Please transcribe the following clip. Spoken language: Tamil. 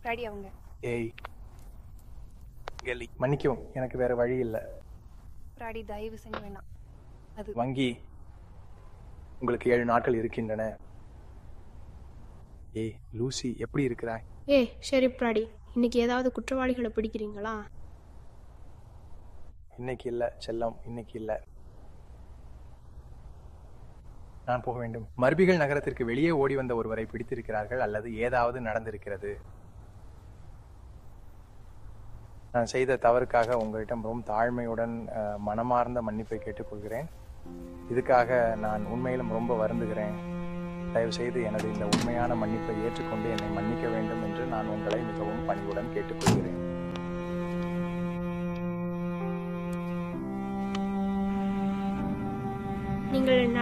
பிராடி அவங்க ஏய் கெலி மன்னிக்கவும் எனக்கு வேற வழி இல்லை பிராடி தயவு செஞ்சு வேணாம் அது வங்கி உங்களுக்கு ஏழு நாட்கள் இருக்கின்றன ஏய் லூசி எப்படி இருக்கிறாய் ஏய் சரி பிராடி இன்னைக்கு ஏதாவது குற்றவாளிகளை பிடிக்கிறீங்களா இன்னைக்கு இல்லை செல்லம் இன்னைக்கு இல்லை நான் போக வேண்டும் மர்பிகள் நகரத்திற்கு வெளியே ஓடி வந்த ஒருவரை பிடித்திருக்கிறார்கள் அல்லது ஏதாவது நடந்திருக்கிறது நான் செய்த தவறுக்காக உங்களிடம் ரொம்ப தாழ்மையுடன் அஹ், மனமார்ந்த மன்னிப்பை கேட்டுக்கொள்கிறேன் இதுக்காக நான் உண்மையிலும் ரொம்ப வருந்துகிறேன் தயவு செய்து எனது இந்த உண்மையான மன்னிப்பை ஏற்றுக்கொண்டு என்னை மன்னிக்க வேண்டும் என்று நான் உங்களை மிகவும் பணிவுடன் கேட்டுக்கொள்கிறேன் நீங்கள்